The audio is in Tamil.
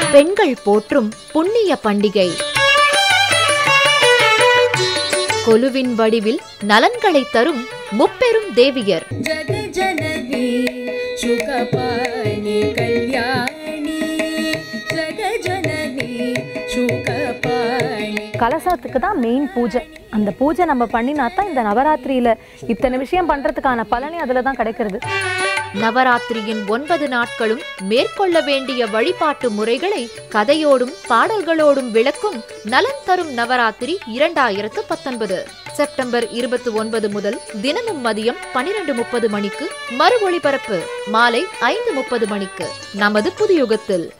பெண்கள் போற்றும் புண்ணிய பண்டிகை கொலுவின் வடிவில் நலன்களை தரும் முப்பெரும் தேவியர் जगजननी शुकपाणि कल्याणी जगजननी शुकपाणि கலசத்துக்கு தான் மெயின் பூஜை அந்த பூஜை நம்ம பண்ணினா தான் இந்த நவராத்திரியில இத்தனை விஷயம் பண்றதுக்கான பலனே அதுல தான் கிடைக்கிறது நவராத்திரியின் ஒன்பது நாட்களும் மேற்கொள்ள வேண்டிய வழிபாட்டு முறைகளை கதையோடும் பாடல்களோடும் விளக்கும் நலன் தரும் நவராத்திரி இரண்டாயிரத்து பத்தொன்பது செப்டம்பர் இருபத்தி ஒன்பது முதல் தினமும் மதியம் பனிரெண்டு முப்பது மணிக்கு மறு ஒளிபரப்பு மாலை ஐந்து முப்பது மணிக்கு நமது புதியுகத்தில்